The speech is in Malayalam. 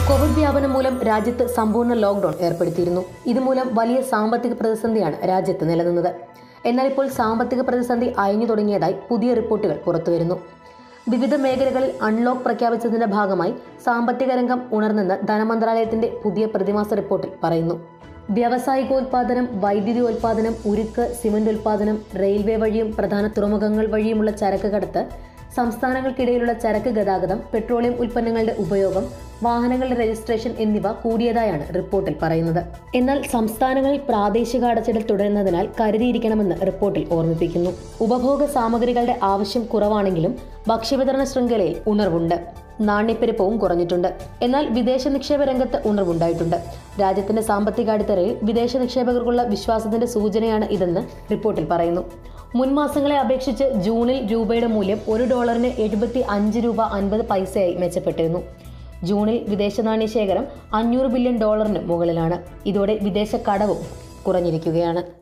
കോവിഡ് വ്യാപനം മൂലം രാജ്യത്ത് സമ്പൂർണ്ണ ലോക്ഡൌൺ ഏർപ്പെടുത്തിയിരുന്നു ഇതുമൂലം വലിയ സാമ്പത്തിക പ്രതിസന്ധിയാണ് രാജ്യത്ത് നിലനിന്നത് എന്നാൽ ഇപ്പോൾ സാമ്പത്തിക പ്രതിസന്ധി അയഞ്ഞു തുടങ്ങിയതായി പുതിയ റിപ്പോർട്ടുകൾ പുറത്തുവരുന്നു വിവിധ മേഖലകളിൽ അൺലോക്ക് പ്രഖ്യാപിച്ചതിന്റെ ഭാഗമായി സാമ്പത്തിക രംഗം ഉണർന്നെന്ന് ധനമന്ത്രാലയത്തിന്റെ പുതിയ പ്രതിമാസ റിപ്പോർട്ടിൽ പറയുന്നു വ്യാവസായികോൽപാദനം വൈദ്യുതി ഉൽപാദനം ഉരുക്ക് സിമന്റ് ഉൽപാദനം റെയിൽവേ വഴിയും പ്രധാന തുറമുഖങ്ങൾ വഴിയുമുള്ള ചരക്ക് കടത്ത് സംസ്ഥാനങ്ങൾക്കിടയിലുള്ള ചരക്ക് ഗതാഗതം പെട്രോളിയം ഉൽപ്പന്നങ്ങളുടെ ഉപയോഗം വാഹനങ്ങളുടെ രജിസ്ട്രേഷൻ എന്നിവ കൂടിയതായാണ് റിപ്പോർട്ടിൽ പറയുന്നത് എന്നാൽ സംസ്ഥാനങ്ങളിൽ പ്രാദേശിക അടച്ചിടൽ തുടരുന്നതിനാൽ കരുതിയിരിക്കണമെന്ന് റിപ്പോർട്ടിൽ ഓർമ്മിപ്പിക്കുന്നു ഉപഭോഗ സാമഗ്രികളുടെ ആവശ്യം കുറവാണെങ്കിലും ഭക്ഷ്യവിതരണ ശൃംഖലയിൽ ഉണർവുണ്ട് നാണ്യപ്പെരുപ്പവും കുറഞ്ഞിട്ടുണ്ട് എന്നാൽ വിദേശ നിക്ഷേപ രംഗത്ത് ഉണർവുണ്ടായിട്ടുണ്ട് രാജ്യത്തിന്റെ സാമ്പത്തിക അടിത്തറയിൽ വിദേശ നിക്ഷേപകർക്കുള്ള വിശ്വാസത്തിന്റെ സൂചനയാണ് ഇതെന്ന് റിപ്പോർട്ടിൽ പറയുന്നു മുൻ മാസങ്ങളെ അപേക്ഷിച്ച് ജൂണിൽ രൂപയുടെ മൂല്യം ഒരു ഡോളറിന് എഴുപത്തി അഞ്ച് രൂപ അൻപത് പൈസയായി മെച്ചപ്പെട്ടിരുന്നു ജൂണിൽ വിദേശ നാണ്യ ശേഖരം അഞ്ഞൂറ് ബില്യൺ ഡോളറിന് മുകളിലാണ് ഇതോടെ വിദേശ കടവും കുറഞ്ഞിരിക്കുകയാണ്